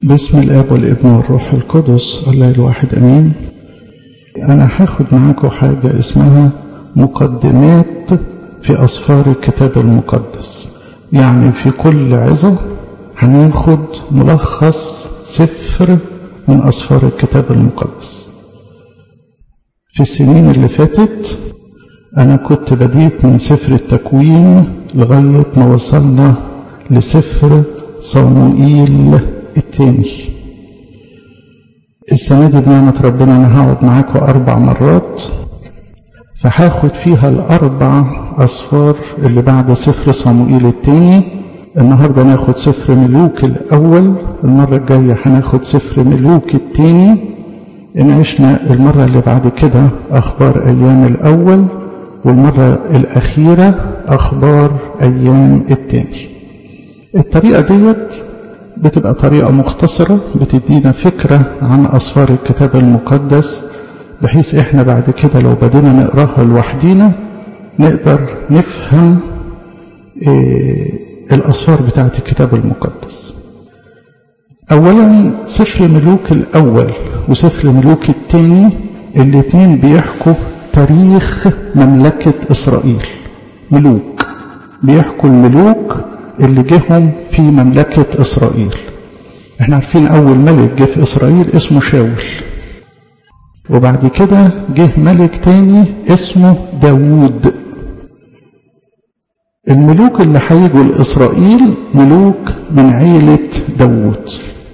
بسم الاب والابن والروح القدس الله الواحد امين انا هاخد معاكم حاجه اسمها مقدمات في اسفار الكتاب المقدس يعني في كل عظه هناخد ملخص سفر من اسفار الكتاب المقدس في السنين اللي فاتت انا كنت بديت من سفر التكوين لغايه ما وصلنا لسفر صموئيل التاني السنة دي بنعمة ربنا أنا هقعد معاكم أربع مرات فهاخد فيها الأربع أصفار اللي بعد سفر صموئيل التاني النهاردة ناخد سفر ملوك الأول المرة الجاية هناخد سفر ملوك التاني إن عشنا المرة اللي بعد كده أخبار أيام الأول والمرة الأخيرة أخبار أيام التاني الطريقة ديت بتبقى طريقة مختصرة بتدينا فكرة عن أسفار الكتاب المقدس بحيث إحنا بعد كده لو بدينا نقراها لوحدينا نقدر نفهم إيه الأسفار بتاعة الكتاب المقدس أولا سفر ملوك الأول وسفر ملوك الثاني الاثنين بيحكوا تاريخ مملكة إسرائيل ملوك بيحكوا الملوك اللي جهم في مملكة إسرائيل احنا عارفين أول ملك جه في إسرائيل اسمه شاول وبعد كده جه ملك تاني اسمه داوود الملوك اللي هيجوا لإسرائيل ملوك من عيلة داوود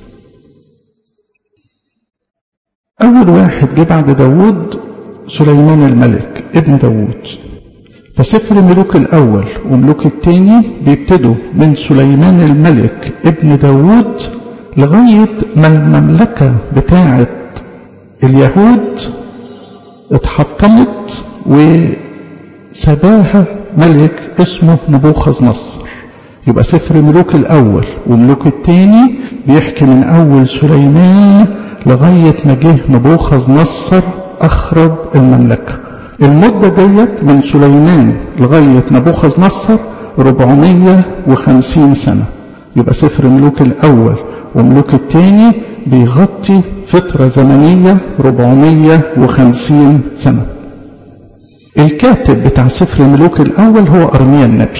أول واحد جه بعد داوود سليمان الملك ابن داوود فسفر ملوك الأول وملوك الثاني بيبتدوا من سليمان الملك ابن داوود لغاية ما المملكة بتاعة اليهود اتحطمت وسباها ملك اسمه نبوخذ نصر يبقى سفر ملوك الأول وملوك الثاني بيحكي من أول سليمان لغاية ما جه نبوخذ نصر أخرب المملكة المدة ديت من سليمان لغاية نبوخذ نصر 450 سنة يبقى سفر ملوك الأول وملوك الثاني بيغطي فترة زمنية 450 سنة الكاتب بتاع سفر ملوك الأول هو أرميا النبي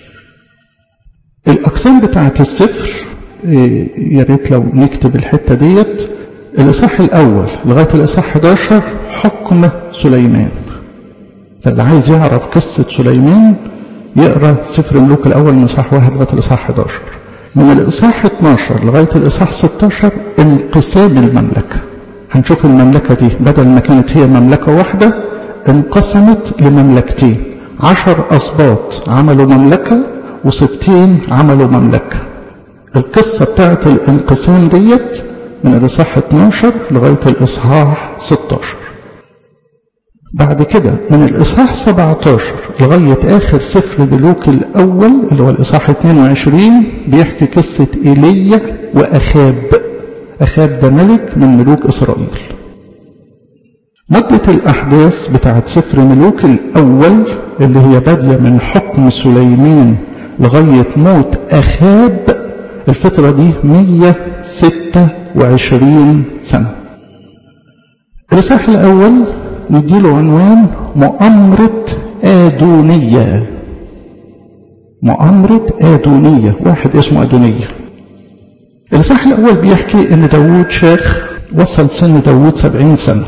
الأقسام بتاعة السفر يا ريت لو نكتب الحتة ديت الإصحاح الأول لغاية الإصحاح 11 حكم سليمان فاللي عايز يعرف قصة سليمان يقرأ سفر ملوك الأول من إصحاح واحد لغاية الإصحاح 11 من الإصحاح 12 لغاية الإصحاح 16 انقسام المملكة هنشوف المملكة دي بدل ما كانت هي مملكة واحدة انقسمت لمملكتين عشر أسباط عملوا مملكة وسبتين عملوا مملكة القصة بتاعت الانقسام ديت من الإصحاح 12 لغاية الإصحاح 16 بعد كده من الإصحاح 17 لغاية آخر سفر ملوك الأول اللي هو الإصحاح 22 بيحكي قصة إيليا وأخاب أخاب ده ملك من ملوك إسرائيل مدة الأحداث بتاعت سفر ملوك الأول اللي هي بادية من حكم سليمان لغاية موت أخاب الفترة دي 126 سنة الإصحاح الأول نديله عنوان مؤامرة آدونية مؤامرة آدونية واحد اسمه آدونية الإصحاح الأول بيحكي إن داوود شيخ وصل سن داوود سبعين سنة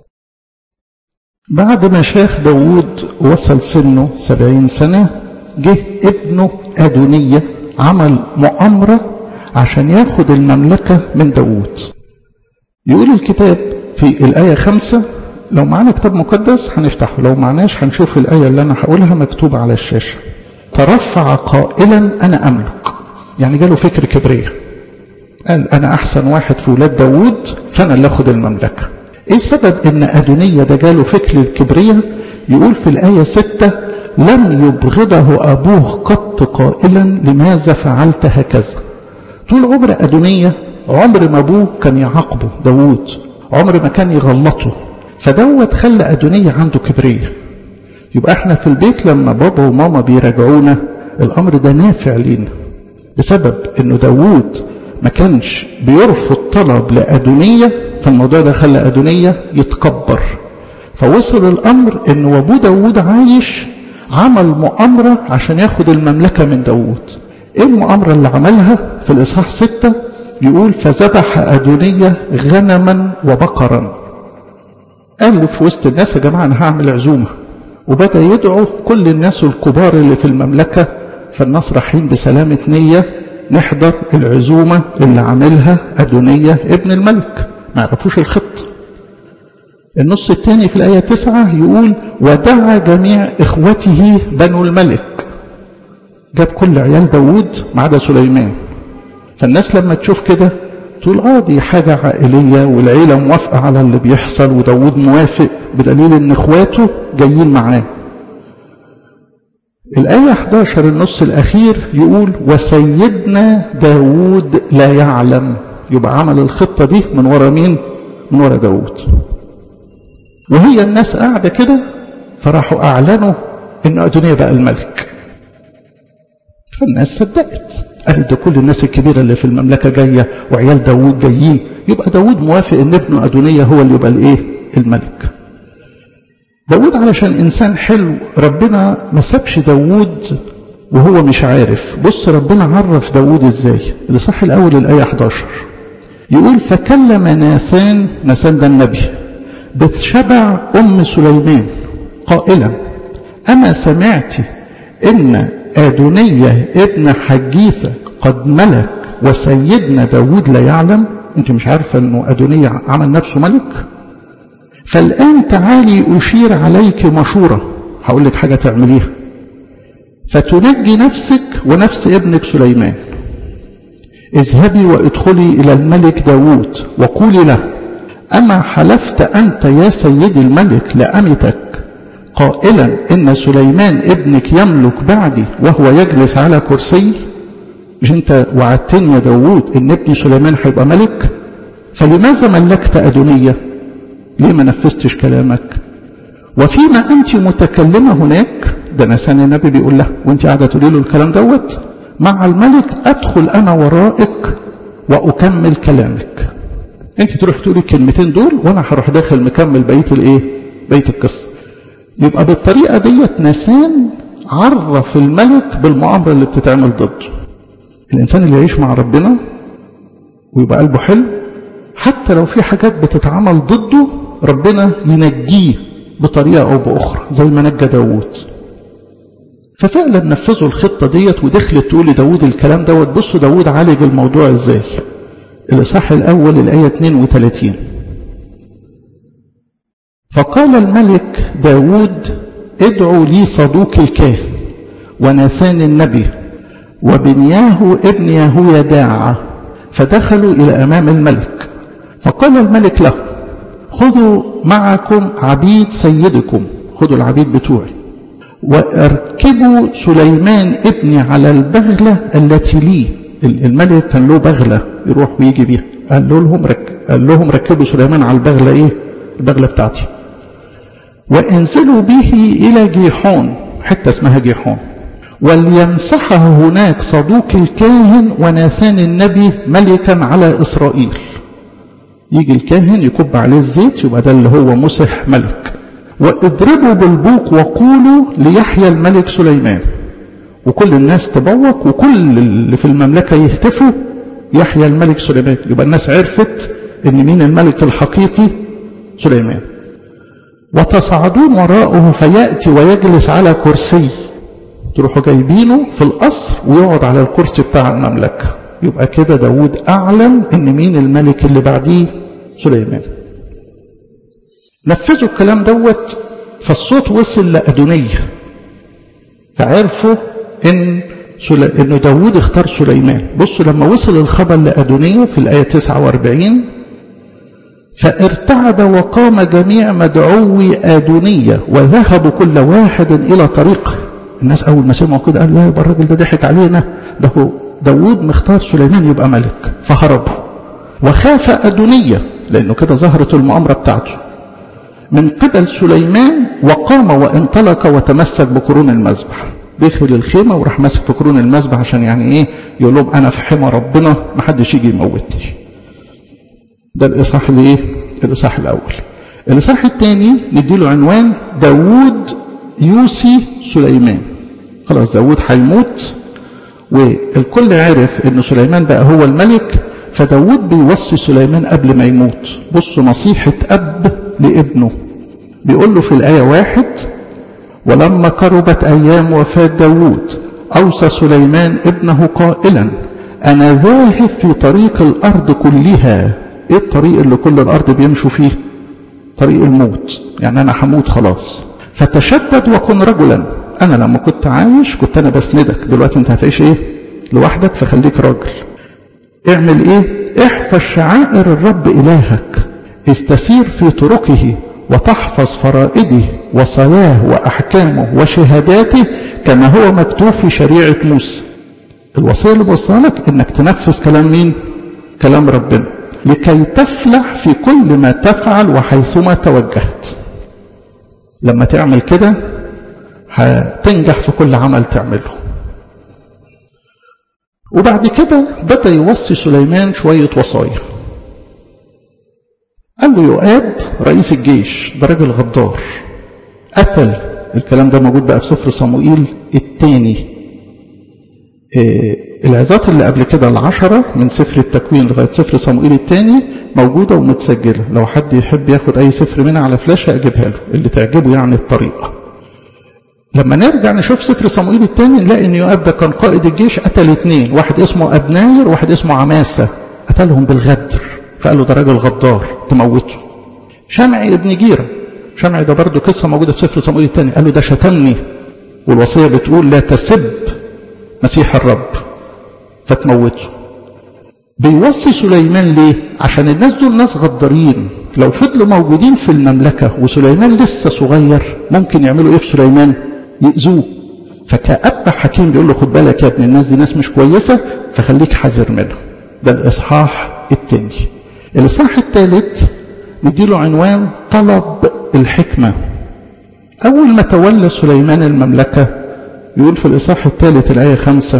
بعد ما شيخ داوود وصل سنه سبعين سنة جه ابنه آدونية عمل مؤامرة عشان ياخد المملكة من داوود يقول الكتاب في الآية خمسة لو معانا كتاب مقدس هنفتحه لو معناش هنشوف الآية اللي أنا هقولها مكتوبة على الشاشة ترفع قائلا أنا أملك يعني جاله فكر كبرية قال أنا أحسن واحد في ولاد داوود فأنا اللي أخد المملكة إيه سبب إن أدونية ده جاله فكر الكبرية يقول في الآية ستة لم يبغضه أبوه قط قائلا لماذا فعلت هكذا طول عمر أدونية عمر ما أبوه كان يعاقبه داوود عمر ما كان يغلطه فدوت خلى أدونية عنده كبرية يبقى احنا في البيت لما بابا وماما بيراجعونا الأمر ده نافع لينا بسبب انه داوود ما كانش بيرفض طلب لأدونية فالموضوع ده خلى أدونية يتكبر فوصل الأمر إن وأبوه داود عايش عمل مؤامرة عشان ياخد المملكة من داود إيه المؤامرة اللي عملها في الإصحاح ستة يقول فذبح أدونية غنما وبقرا قال في وسط الناس يا جماعة أنا هعمل عزومة وبدأ يدعو كل الناس الكبار اللي في المملكة فالناس رايحين بسلامة نية نحضر العزومة اللي عاملها أدونية ابن الملك ما يعرفوش الخط النص الثاني في الآية تسعة يقول ودعا جميع إخوته بنو الملك جاب كل عيال داود ما عدا سليمان فالناس لما تشوف كده تقول اه دي حاجة عائلية والعيلة موافقة على اللي بيحصل وداود موافق بدليل ان اخواته جايين معاه الآية 11 النص الأخير يقول وسيدنا داود لا يعلم يبقى عمل الخطة دي من ورا مين من ورا داود وهي الناس قاعدة كده فراحوا أعلنوا إن أدونية بقى الملك فالناس صدقت قالت ده كل الناس الكبيرة اللي في المملكة جاية وعيال داود جايين يبقى داود موافق إن ابنه أدونية هو اللي يبقى الإيه الملك داود علشان إنسان حلو ربنا ما سابش داود وهو مش عارف بص ربنا عرف داود إزاي الإصحاح الأول الآية 11 يقول فكلم ناثان ناثان ده النبي بتشبع أم سليمان قائلا أما سمعت إن أدونية ابن حجيثة قد ملك وسيدنا داود لا يعلم أنت مش عارفة أنه أدونية عمل نفسه ملك فالآن تعالي أشير عليك مشورة هقول لك حاجة تعمليها فتنجي نفسك ونفس ابنك سليمان اذهبي وادخلي إلى الملك داود وقولي له أما حلفت أنت يا سيدي الملك لأمتك قائلا إن سليمان ابنك يملك بعدي وهو يجلس على كرسي مش أنت وعدتني يا داود إن ابني سليمان هيبقى ملك فلماذا ملكت أدونية ليه ما نفذتش كلامك وفيما أنت متكلمة هناك ده نسان النبي بيقول له وانت قاعدة تقولي له الكلام دوت مع الملك أدخل أنا ورائك وأكمل كلامك انت تروح تقولي الكلمتين دول وانا هروح داخل مكمل بقيه الايه بقيه القصه يبقى بالطريقه ديت نسان عرف الملك بالمؤامره اللي بتتعمل ضده الانسان اللي يعيش مع ربنا ويبقى قلبه حلو حتى لو في حاجات بتتعمل ضده ربنا ينجيه بطريقه او باخرى زي ما نجى داوود ففعلا نفذوا الخطه ديت ودخلت تقول لداوود الكلام دوت بصوا داوود عالج الموضوع ازاي الإصحاح الأول الآية 32 فقال الملك داود ادعوا لي صدوق الكاهن وناثان النبي وبنياه ابن يهويداع فدخلوا إلى أمام الملك فقال الملك له خذوا معكم عبيد سيدكم خذوا العبيد بتوعي واركبوا سليمان ابني على البغلة التي لي الملك كان له بغلة يروح ويجي بيها قال لهم رك... قال لهم ركبوا سليمان على البغلة ايه البغلة بتاعتي وانزلوا به الى جيحون حتة اسمها جيحون وليمسحه هناك صدوق الكاهن وناثان النبي ملكا على اسرائيل يجي الكاهن يكب عليه الزيت يبقى ده اللي هو مسح ملك واضربوا بالبوق وقولوا ليحيى الملك سليمان وكل الناس تبوق وكل اللي في المملكة يهتفوا يحيى الملك سليمان يبقى الناس عرفت ان مين الملك الحقيقي سليمان وتصعدون وراءه فيأتي ويجلس على كرسي تروحوا جايبينه في القصر ويقعد على الكرسي بتاع المملكة يبقى كده داود أعلن ان مين الملك اللي بعديه سليمان نفذوا الكلام دوت فالصوت وصل لأدونية فعرفوا ان انه داوود اختار سليمان بصوا لما وصل الخبر لأدونية في الآية 49 فارتعد وقام جميع مدعوي آدونية وذهبوا كل واحد إلى طريقه الناس أول ما سمعوا كده قالوا يا يبقى الراجل ده ضحك علينا ده هو داوود مختار سليمان يبقى ملك فهربوا وخاف أدونية لأنه كده ظهرت المؤامرة بتاعته من قبل سليمان وقام وانطلق وتمسك بقرون المذبح دخل الخيمة وراح ماسك في قرون المسبح عشان يعني ايه يقول لهم انا في حمى ربنا ما حدش يجي يموتني ده الاصحاح الايه الاصحاح الاول الاصحاح الثاني نديله عنوان داوود يوصي سليمان خلاص داوود هيموت والكل عرف ان سليمان بقى هو الملك فداود بيوصي سليمان قبل ما يموت بصوا نصيحة أب لابنه بيقول له في الآية واحد ولما قربت أيام وفاة داود أوصى سليمان ابنه قائلا أنا ذاهب في طريق الأرض كلها إيه الطريق اللي كل الأرض بيمشوا فيه طريق الموت يعني أنا هموت خلاص فتشدد وكن رجلا أنا لما كنت عايش كنت أنا بسندك دلوقتي أنت هتعيش إيه لوحدك فخليك راجل اعمل ايه احفظ شعائر الرب الهك استسير في طرقه وتحفظ فرائده وصاياه واحكامه وشهاداته كما هو مكتوب في شريعه موسى الوصيه اللي بوصلها لك انك تنفذ كلام مين كلام ربنا لكي تفلح في كل ما تفعل وحيثما توجهت لما تعمل كده هتنجح في كل عمل تعمله وبعد كده بدأ يوصي سليمان شوية وصايا قال له يؤاب رئيس الجيش ده راجل غدار قتل الكلام ده موجود بقى في سفر صموئيل الثاني إيه العظات اللي قبل كده العشرة من سفر التكوين لغاية سفر صموئيل الثاني موجودة ومتسجلة لو حد يحب ياخد أي سفر منها على فلاشة أجيبها له اللي تعجبه يعني الطريقة لما نرجع نشوف سفر صموئيل الثاني نلاقي ان يؤاب ده كان قائد الجيش قتل اثنين واحد اسمه ابناير وواحد اسمه عماسه قتلهم بالغدر فقال له ده راجل غدار تموته شمعي ابن جيره شمعي ده برضه قصه موجوده في سفر صموئيل الثاني قال له ده شتمني والوصيه بتقول لا تسب مسيح الرب فتموته بيوصي سليمان ليه عشان الناس دول ناس غدارين لو فضلوا موجودين في المملكة وسليمان لسه صغير ممكن يعملوا ايه في سليمان يأذوه فكأب حكيم بيقول له خد بالك يا ابن الناس دي ناس مش كويسة فخليك حذر منهم ده الإصحاح الثاني الإصحاح الثالث نديله عنوان طلب الحكمة أول ما تولى سليمان المملكة يقول في الإصحاح الثالث الآية خمسة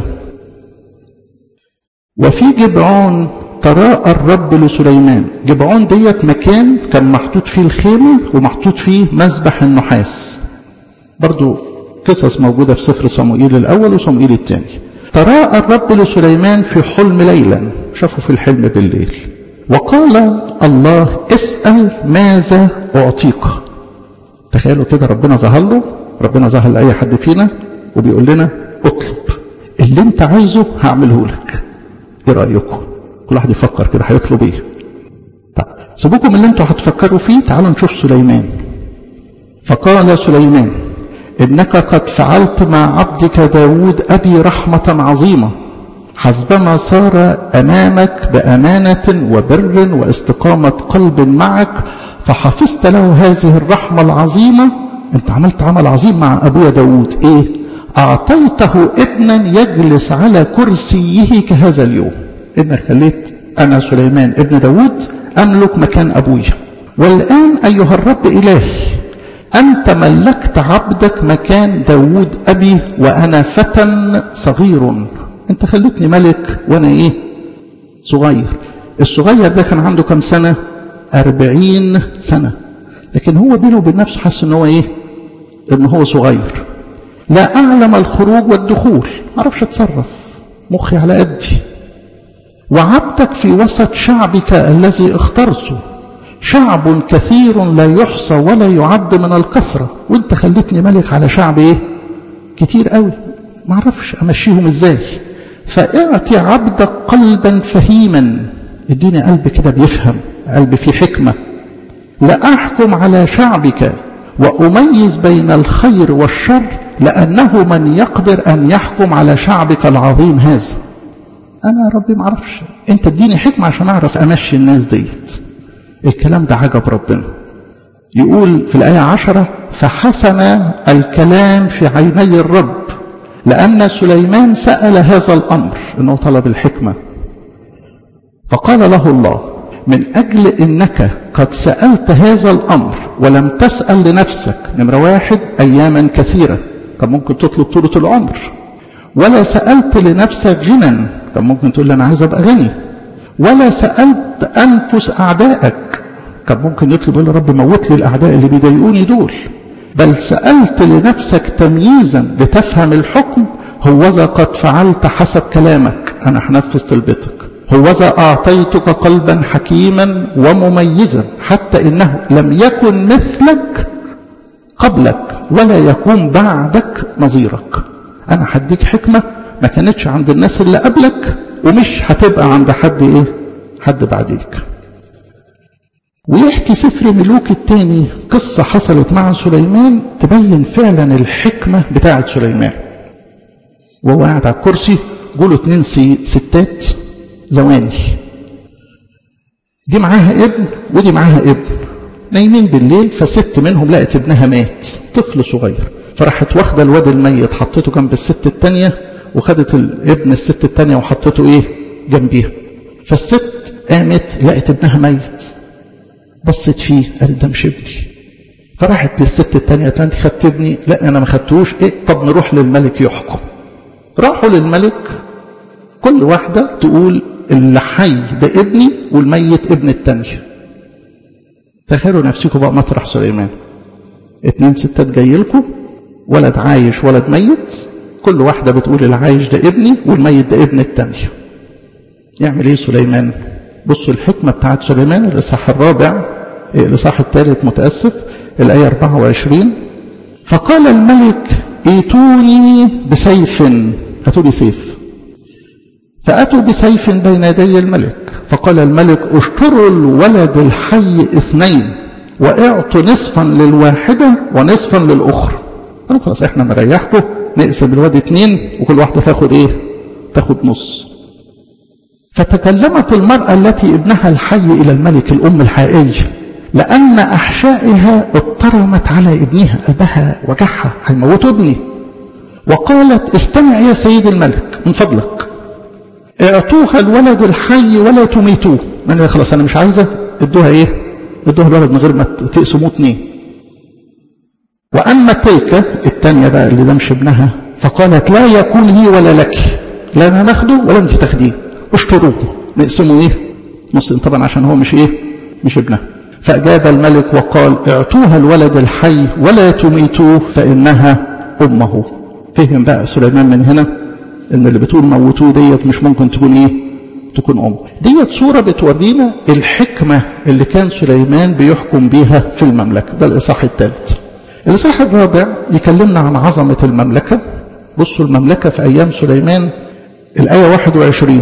وفي جبعون تراءى الرب لسليمان جبعون ديت مكان كان محطوط فيه الخيمة ومحطوط فيه مسبح النحاس برضو قصص موجودة في سفر صموئيل الأول وصموئيل الثاني تراءى الرب لسليمان في حلم ليلا شافه في الحلم بالليل وقال الله اسأل ماذا أعطيك تخيلوا كده ربنا ظهر له ربنا ظهر لأي حد فينا وبيقول لنا اطلب اللي انت عايزه هعمله لك ايه رأيكم كل واحد يفكر كده هيطلب ايه طب سيبوكم اللي انتوا هتفكروا فيه تعالوا نشوف سليمان فقال سليمان إنك قد فعلت مع عبدك داود أبي رحمة عظيمة حسبما صار أمامك بأمانة وبر واستقامة قلب معك فحفظت له هذه الرحمة العظيمة أنت عملت عمل عظيم مع أبويا داود إيه أعطيته ابنا يجلس على كرسيه كهذا اليوم إنك خليت أنا سليمان ابن داود أملك مكان أبويا والآن أيها الرب إلهي أنت ملكت عبدك مكان داود أبي وأنا فتى صغير أنت خليتني ملك وأنا إيه صغير الصغير ده كان عنده كم سنة أربعين سنة لكن هو بينه وبين نفسه حس ان هو ايه ان هو صغير لا اعلم الخروج والدخول ما اعرفش اتصرف مخي على قدي وعبدك في وسط شعبك الذي اخترته شعب كثير لا يحصى ولا يعد من الكثرة وانت خليتني ملك على شعب ايه كتير قوي ما اعرفش امشيهم ازاي فاعطي عبدك قلبا فهيما اديني قلب كده بيفهم قلب فيه حكمة لا احكم على شعبك واميز بين الخير والشر لانه من يقدر ان يحكم على شعبك العظيم هذا انا يا ربي ما اعرفش انت اديني حكمة عشان اعرف امشي الناس ديت الكلام ده عجب ربنا يقول في الآية عشرة فحسن الكلام في عيني الرب لأن سليمان سأل هذا الأمر أنه طلب الحكمة فقال له الله من أجل إنك قد سألت هذا الأمر ولم تسأل لنفسك نمرة واحد أياما كثيرة كان ممكن تطلب طولة العمر ولا سألت لنفسك غنى كان ممكن تقول أنا عايز أبقى غني ولا سألت أنفس أعدائك كان ممكن يطلب يقول رب موت لي الأعداء اللي بيضايقوني دول بل سألت لنفسك تمييزا لتفهم الحكم هوذا قد فعلت حسب كلامك أنا هنفذ طلبتك هوذا أعطيتك قلبا حكيما ومميزا حتى إنه لم يكن مثلك قبلك ولا يكون بعدك نظيرك أنا هديك حكمة ما كانتش عند الناس اللي قبلك ومش هتبقى عند حد إيه حد بعديك ويحكي سفر ملوك الثاني قصة حصلت مع سليمان تبين فعلا الحكمة بتاعة سليمان وهو قاعد على الكرسي جوله اتنين ستات زواني دي معاها ابن ودي معاها ابن نايمين بالليل فست منهم لقت ابنها مات طفل صغير فراحت واخده الواد الميت حطيته جنب الست التانية وخدت الابن الست التانية وحطيته ايه جنبيها فالست قامت لقت ابنها ميت بصت فيه قالت ده مش ابني فراحت للست التانية انت خدت ابني لا انا ما خدتوش ايه طب نروح للملك يحكم راحوا للملك كل واحدة تقول اللي حي ده ابني والميت ابن التانية تخيلوا نفسكم بقى مطرح سليمان اتنين ستات جاي لكم ولد عايش ولد ميت كل واحدة بتقول اللي عايش ده ابني والميت ده ابن التانية يعمل ايه سليمان بصوا الحكمة بتاعت سليمان الإصحاح الرابع الإصحاح الثالث متأسف الآية 24 فقال الملك ائتوني بسيف هاتوا لي سيف فأتوا بسيف بين يدي الملك فقال الملك اشتروا الولد الحي اثنين واعطوا نصفا للواحدة ونصفا للأخرى قالوا خلاص احنا نريحكم نقسم الواد اتنين وكل واحدة تاخد ايه تاخد نص فتكلمت المرأة التي ابنها الحي إلى الملك الأم الحقيقية لأن أحشائها اضطرمت على ابنها قلبها وجعها هيموتوا ابني وقالت استمع يا سيد الملك من فضلك اعطوها الولد الحي ولا تميتوه من خلاص انا مش عايزه ادوها ايه ادوها الولد من غير ما تقسموه اتنين واما تلك الثانيه بقى اللي ده مش ابنها فقالت لا يكون لي ولا لك لا انا ناخده ولا انت تاخديه اشتروه نقسمه ايه نص طبعا عشان هو مش ايه مش ابنها فاجاب الملك وقال اعطوها الولد الحي ولا تميتوه فانها امه فهم بقى سليمان من هنا ان اللي بتقول موتوه ديت مش ممكن تكون ايه تكون ام ديت صوره بتورينا الحكمه اللي كان سليمان بيحكم بيها في المملكه ده الاصحاح الثالث الاصحاح الرابع يكلمنا عن عظمه المملكه بصوا المملكه في ايام سليمان الايه 21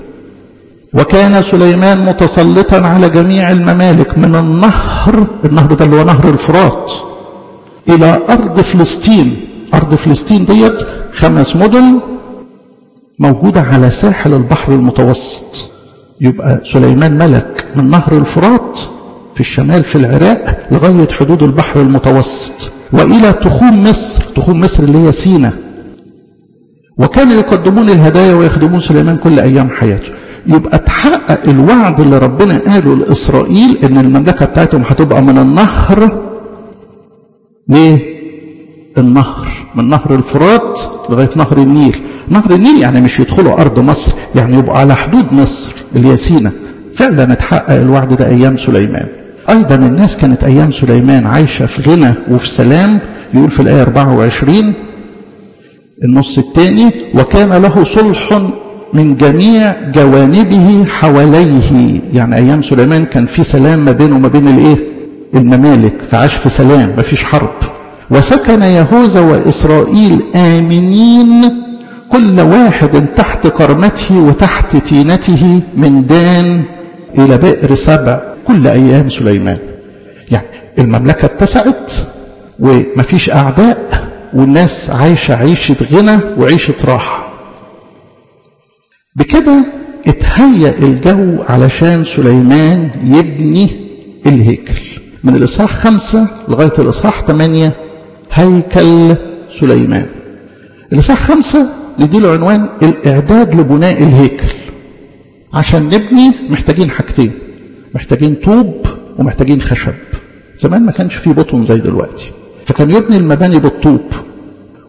وكان سليمان متسلطا على جميع الممالك من النهر النهر ده اللي هو نهر الفرات الى ارض فلسطين ارض فلسطين ديت خمس مدن موجودة على ساحل البحر المتوسط يبقى سليمان ملك من نهر الفرات في الشمال في العراق لغاية حدود البحر المتوسط وإلى تخوم مصر تخوم مصر اللي هي سينا وكانوا يقدمون الهدايا ويخدمون سليمان كل أيام حياته يبقى تحقق الوعد اللي ربنا قاله لإسرائيل إن المملكة بتاعتهم هتبقى من النهر ليه؟ النهر من نهر الفرات لغاية نهر النيل نهر النيل يعني مش يدخلوا أرض مصر يعني يبقى على حدود مصر اللي هي سينا فعلا اتحقق الوعد ده أيام سليمان أيضا الناس كانت أيام سليمان عايشة في غنى وفي سلام يقول في الآية 24 النص الثاني وكان له صلح من جميع جوانبه حواليه يعني أيام سليمان كان في سلام ما بينه وما بين الإيه الممالك فعاش في سلام ما فيش حرب وسكن يهوذا وإسرائيل آمنين كل واحد تحت كرمته وتحت تينته من دان إلى بئر سبع كل أيام سليمان يعني المملكة اتسعت ومفيش أعداء والناس عايشة عيشة غنى وعيشة راحة بكده اتهيأ الجو علشان سليمان يبني الهيكل من الإصحاح خمسة لغاية الإصحاح ثمانية هيكل سليمان الإصحاح خمسة نديله عنوان الإعداد لبناء الهيكل عشان نبني محتاجين حاجتين محتاجين طوب ومحتاجين خشب زمان ما كانش فيه بطن زي دلوقتي فكان يبني المباني بالطوب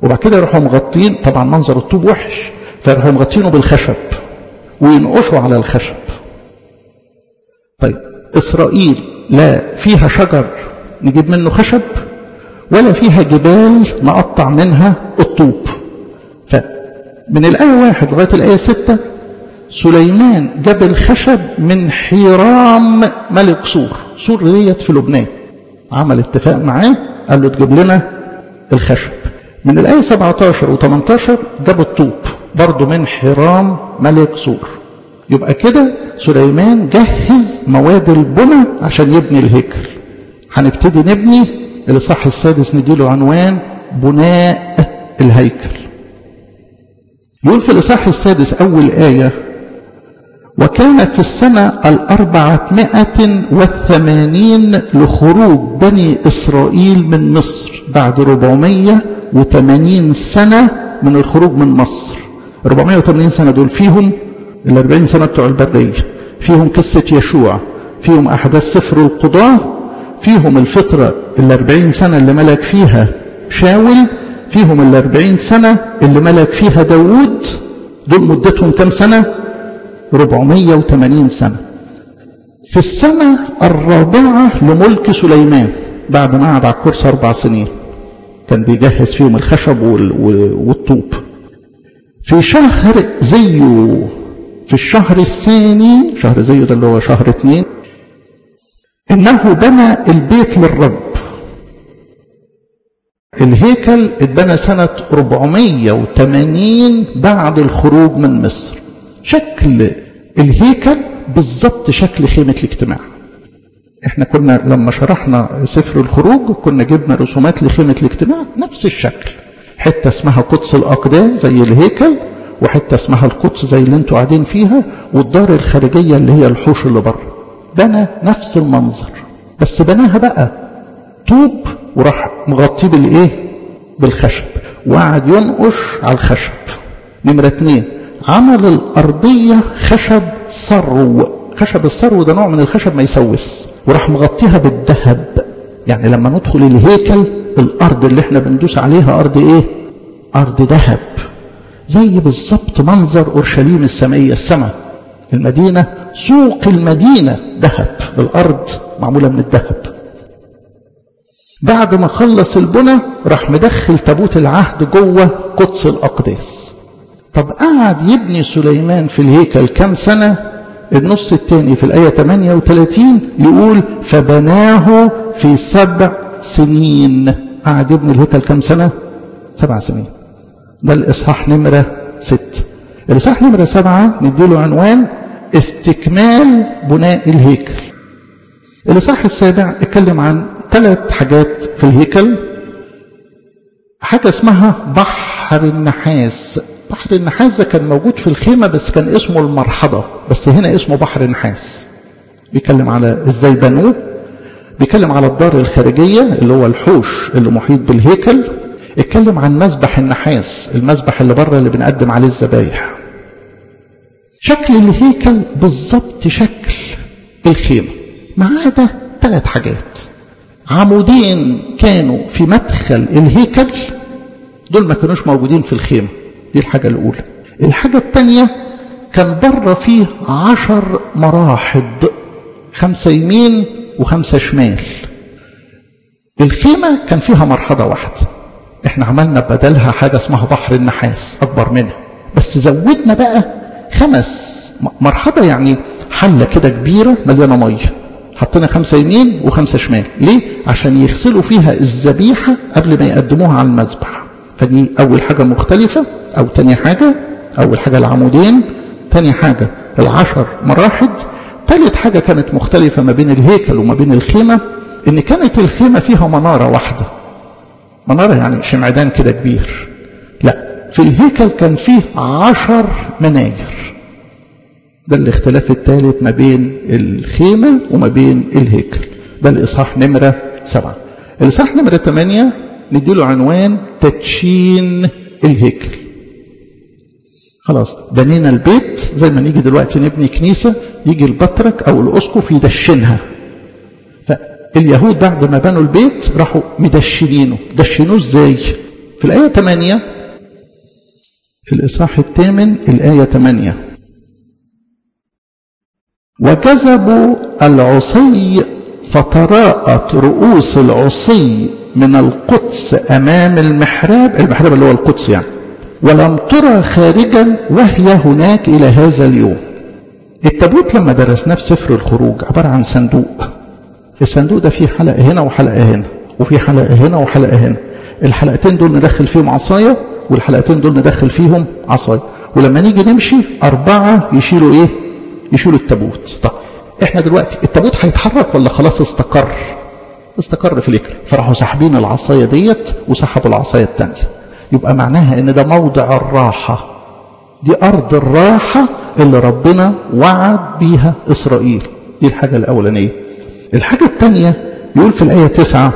وبعد كده يروحوا مغطين طبعا منظر الطوب وحش فيروحوا مغطينه بالخشب وينقشوا على الخشب طيب إسرائيل لا فيها شجر نجيب منه خشب ولا فيها جبال نقطع منها الطوب فمن الآية واحد لغاية الآية ستة سليمان جاب الخشب من حيرام ملك سور سور ديت في لبنان عمل اتفاق معاه قال له تجيب لنا الخشب من الآية 17 و18 جاب الطوب برضه من حرام ملك سور يبقى كده سليمان جهز مواد البنى عشان يبني الهيكل هنبتدي نبني الإصحاح السادس نديله عنوان بناء الهيكل يقول في الإصحاح السادس أول آية وكانت في السنة الأربعمائة والثمانين لخروج بني إسرائيل من مصر بعد ربعمية وثمانين سنة من الخروج من مصر 480 سنة دول فيهم ال 40 سنة بتوع البرية فيهم قصة يشوع فيهم أحداث سفر القضاة فيهم الفترة ال 40 سنة اللي ملك فيها شاول فيهم ال 40 سنة اللي ملك فيها داوود دول مدتهم كم سنة 480 سنة في السنة الرابعة لملك سليمان بعد ما قعد على الكرسي أربع سنين كان بيجهز فيهم الخشب والطوب في شهر زيو في الشهر الثاني شهر زيو ده اللي هو شهر اثنين انه بنى البيت للرب الهيكل اتبنى سنة 480 بعد الخروج من مصر شكل الهيكل بالظبط شكل خيمة الاجتماع احنا كنا لما شرحنا سفر الخروج كنا جبنا رسومات لخيمة الاجتماع نفس الشكل حتة اسمها قدس الأقداس زي الهيكل وحتة اسمها القدس زي اللي انتوا قاعدين فيها والدار الخارجية اللي هي الحوش اللي بره بنى نفس المنظر بس بناها بقى طوب وراح مغطيه بالايه بالخشب وقعد ينقش على الخشب نمرة اتنين عمل الأرضية خشب صرو خشب الصرو ده نوع من الخشب ما يسوس وراح مغطيها بالذهب يعني لما ندخل الهيكل الأرض اللي احنا بندوس عليها أرض ايه أرض ذهب زي بالظبط منظر أورشليم السمائية السماء المدينة سوق المدينة ذهب الأرض معمولة من الذهب بعد ما خلص البنى راح مدخل تابوت العهد جوه قدس الأقداس طب قعد يبني سليمان في الهيكل كم سنة النص الثاني في الآية 38 يقول فبناه في سبع سنين قعد يبني الهيكل كم سنة سبع سنين ده الإصحاح نمرة ست الإصحاح نمرة سبعة نديله عنوان استكمال بناء الهيكل الإصحاح السابع اتكلم عن ثلاث حاجات في الهيكل حاجة اسمها بحر النحاس بحر النحاس ده كان موجود في الخيمة بس كان اسمه المرحضة بس هنا اسمه بحر النحاس بيتكلم على ازاي بنوه بيتكلم على الدار الخارجية اللي هو الحوش اللي محيط بالهيكل اتكلم عن مسبح النحاس المسبح اللي بره اللي بنقدم عليه الذبايح شكل الهيكل بالظبط شكل الخيمة ما عدا ثلاث حاجات عمودين كانوا في مدخل الهيكل دول ما كانوش موجودين في الخيمة دي الحاجة الأولى الحاجة الثانية كان بره فيه عشر مراحض خمسة يمين وخمسة شمال الخيمة كان فيها مرحضة واحدة احنا عملنا بدلها حاجة اسمها بحر النحاس أكبر منها بس زودنا بقى خمس مرحضة يعني حلة كده كبيرة مليانة مية حطينا خمسة يمين وخمسة شمال ليه؟ عشان يغسلوا فيها الذبيحة قبل ما يقدموها على المذبح فدي أول حاجة مختلفة أو تاني حاجة أول حاجة العمودين تاني حاجة العشر مراحض تالت حاجة كانت مختلفة ما بين الهيكل وما بين الخيمة إن كانت الخيمة فيها منارة واحدة منارة يعني شمعدان كده كبير لا في الهيكل كان فيه عشر مناير ده الاختلاف الثالث ما بين الخيمة وما بين الهيكل ده الإصحاح نمرة سبعة الإصحاح نمرة ثمانية نديله عنوان تدشين الهيكل خلاص بنينا البيت زي ما نيجي دلوقتي نبني كنيسة يجي البطرك أو الأسقف يدشنها فاليهود بعد ما بنوا البيت راحوا مدشنينه دشنوه ازاي في الآية 8 في الإصحاح الثامن الآية 8 وجذبوا العصي فتراءت رؤوس العصي من القدس أمام المحراب المحراب اللي هو القدس يعني ولم ترى خارجا وهي هناك إلى هذا اليوم التابوت لما درسناه في سفر الخروج عبارة عن صندوق الصندوق ده فيه حلقة هنا وحلقة هنا وفي حلقة هنا وحلقة هنا الحلقتين دول ندخل فيهم عصاية والحلقتين دول ندخل فيهم عصاية ولما نيجي نمشي أربعة يشيلوا إيه يشيلوا التابوت طب إحنا دلوقتي التابوت هيتحرك ولا خلاص استقر استقر في الإكل فراحوا ساحبين العصاية ديت وسحبوا العصاية التانية يبقى معناها ان ده موضع الراحة دي أرض الراحة اللي ربنا وعد بيها إسرائيل دي الحاجة الأولانية الحاجة الثانية يقول في الآية تسعة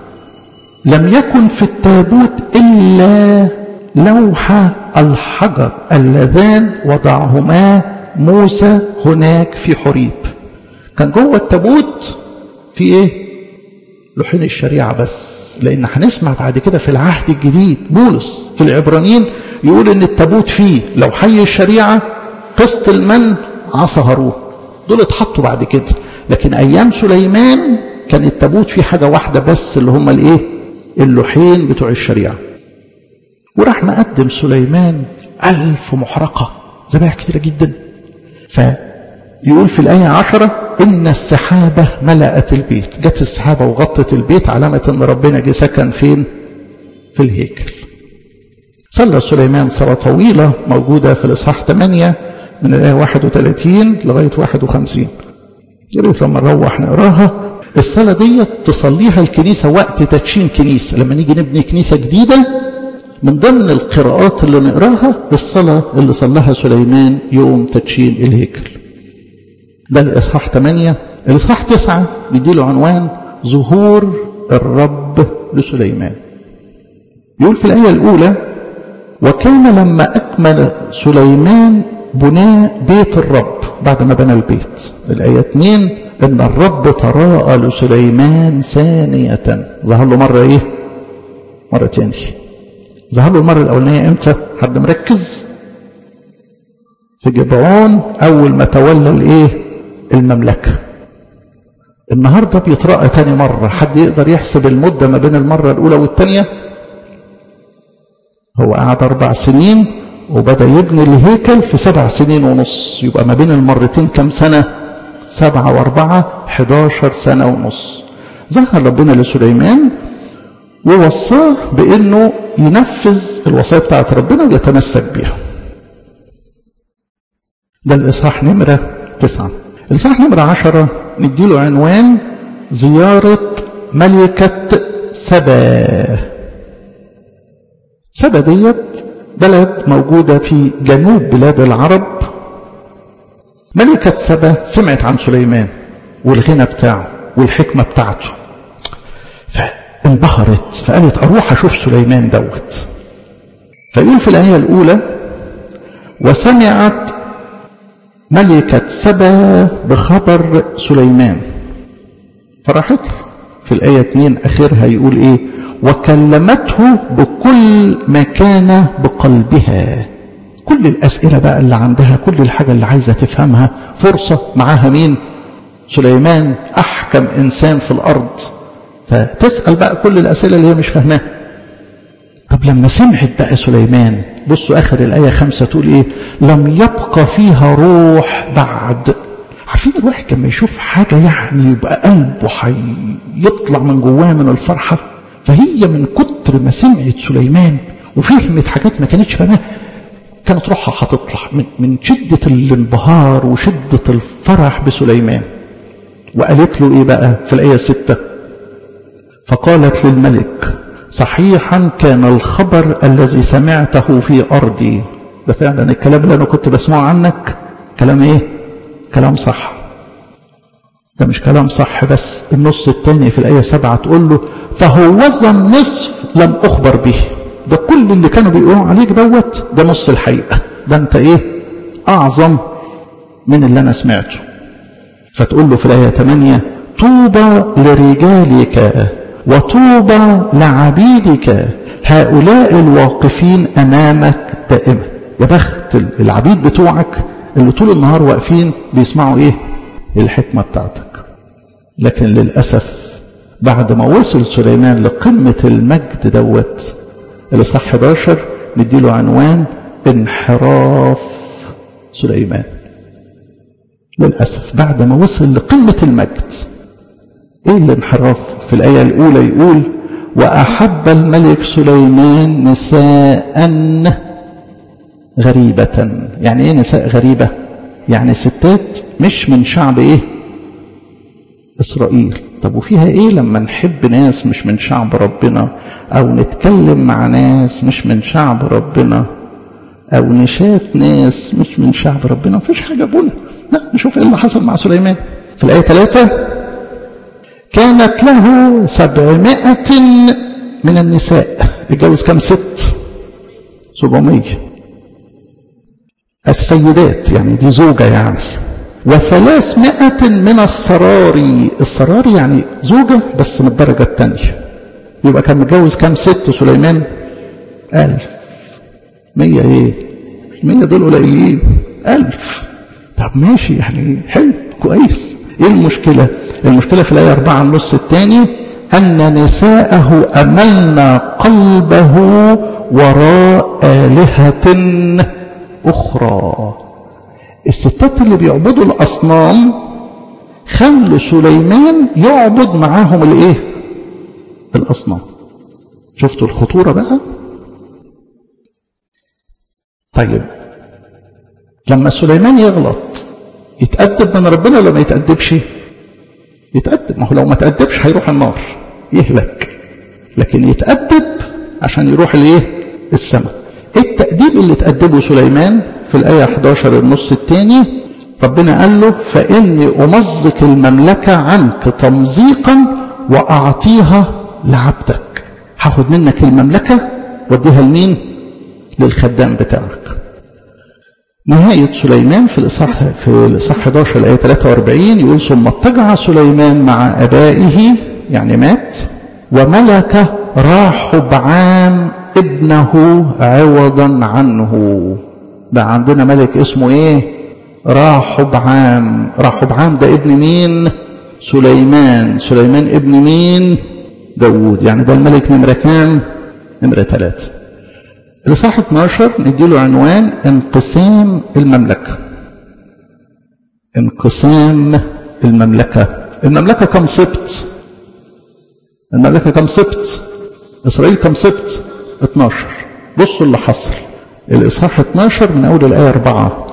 لم يكن في التابوت إلا لوح الحجر اللذان وضعهما موسى هناك في حريب كان جوه التابوت في ايه لوحين الشريعة بس لأن هنسمع بعد كده في العهد الجديد بولس في العبرانيين يقول إن التابوت فيه لو حي الشريعة قسط المن عصا هارون دول اتحطوا بعد كده لكن أيام سليمان كان التابوت فيه حاجة واحدة بس اللي هم الإيه اللوحين بتوع الشريعة وراح مقدم سليمان ألف محرقة ذبائح كتيرة جدا فيقول في الآية عشرة إن السحابة ملأت البيت جت السحابة وغطت البيت علامة إن ربنا جه سكن فين في الهيكل صلى سليمان صلاة طويلة موجودة في الإصحاح 8 من الآية 31 لغاية 51 يا ريت لما نروح نقراها الصلاة دي تصليها الكنيسة وقت تدشين كنيسة لما نيجي نبني كنيسة جديدة من ضمن القراءات اللي نقراها الصلاة اللي صلاها سليمان يوم تدشين الهيكل ده الإصحاح 8 الإصحاح 9 بيديله عنوان ظهور الرب لسليمان يقول في الآية الأولى وكان لما أكمل سليمان بناء بيت الرب بعد ما بنى البيت الآية 2 إن الرب تراءى لسليمان ثانية ظهر له مرة إيه مرة تاني ظهر له المرة الأولانية إمتى حد مركز في جبعون أول ما تولى الإيه المملكة النهاردة بيترأى تاني مرة حد يقدر يحسب المدة ما بين المرة الأولى والتانية هو قعد أربع سنين وبدأ يبني الهيكل في سبع سنين ونص يبقى ما بين المرتين كم سنة سبعة واربعة حداشر سنة ونص ظهر ربنا لسليمان ووصاه بأنه ينفذ الوصايا بتاعت ربنا ويتمسك بيها ده الإصحاح نمرة تسعة الإصحاح نمرة عشرة نديله عنوان زيارة ملكة سبا سبا ديت بلد موجودة في جنوب بلاد العرب ملكة سبا سمعت عن سليمان والغنى بتاعه والحكمة بتاعته فانبهرت فقالت أروح أشوف سليمان دوت فيقول في الآية الأولى وسمعت ملكة سبا بخبر سليمان فراحت في الآية 2 آخرها يقول إيه وكلمته بكل ما كان بقلبها كل الأسئلة بقى اللي عندها كل الحاجة اللي عايزة تفهمها فرصة معاها مين سليمان أحكم إنسان في الأرض فتسأل بقى كل الأسئلة اللي هي مش فاهماها طب لما سمعت بقى سليمان بصوا آخر الآية خمسة تقول إيه لم يبقى فيها روح بعد عارفين الواحد لما يشوف حاجة يعني يبقى قلبه هيطلع من جواه من الفرحة فهي من كتر ما سمعت سليمان وفهمت حاجات ما كانتش فاهمها كانت روحها هتطلع من, من شدة الانبهار وشدة الفرح بسليمان وقالت له ايه بقى في الآية ستة فقالت للملك صحيحا كان الخبر الذي سمعته في أرضي ده فعلا الكلام اللي أنا كنت بسمعه عنك كلام ايه كلام صح ده مش كلام صح بس النص الثاني في الآية سبعة تقول له فهوذا النصف لم أخبر به ده كل اللي كانوا بيقولوا عليك دوت ده نص الحقيقة ده انت ايه أعظم من اللي أنا سمعته فتقول له في الآية 8 طوبى لرجالك وطوبى لعبيدك هؤلاء الواقفين أمامك دائما يا بخت العبيد بتوعك اللي طول النهار واقفين بيسمعوا ايه الحكمة بتاعتك لكن للأسف بعد ما وصل سليمان لقمة المجد دوت الإصحاح 11 نديله عنوان انحراف سليمان للأسف بعد ما وصل لقمة المجد ايه الانحراف في الآية الأولى يقول وأحب الملك سليمان نساء غريبة يعني ايه نساء غريبة يعني ستات مش من شعب ايه إسرائيل طب وفيها ايه لما نحب ناس مش من شعب ربنا او نتكلم مع ناس مش من شعب ربنا او نشات ناس مش من شعب ربنا مفيش حاجة بنا لا نشوف ايه اللي حصل مع سليمان في الآية ثلاثة كانت له سبعمائة من النساء اتجوز كم ست سبعمية السيدات يعني دي زوجة يعني وثلاثمائة من السراري السراري يعني زوجة بس من الدرجة الثانية يبقى كان متجوز كام ست سليمان ألف مية ايه مية دول قليلين ألف طب ماشي يعني حلو كويس ايه المشكلة المشكلة في الآية أربعة النص الثاني أن نساءه أملن قلبه وراء آلهة أخرى الستات اللي بيعبدوا الأصنام خلوا سليمان يعبد معاهم الايه الأصنام شفتوا الخطورة بقى طيب لما سليمان يغلط يتأدب من ربنا ولا ما يتأدبش يتأدب ما هو لو ما تأدبش هيروح النار يهلك لكن يتأدب عشان يروح الايه السماء التأديب اللي تأدبه سليمان في الآية 11 النص الثاني ربنا قال له فإني أمزق المملكة عنك تمزيقا وأعطيها لعبدك هاخد منك المملكة واديها لمين للخدام بتاعك نهاية سليمان في الإصحاح في الإصحاح 11 الآية 43 يقول ثم اضطجع سليمان مع أبائه يعني مات وملك راحب عام ابنه عوضا عنه بقى عندنا ملك اسمه ايه راحب عام راحب عام ده ابن مين سليمان سليمان ابن مين داوود يعني ده الملك نمرة كام نمرة ثلاثة الإصحاح 12 نديله عنوان انقسام المملكة انقسام المملكة المملكة كم سبت المملكة كم سبت إسرائيل كم سبت 12 بصوا اللي حصل الإصحاح 12 من أول الآية 4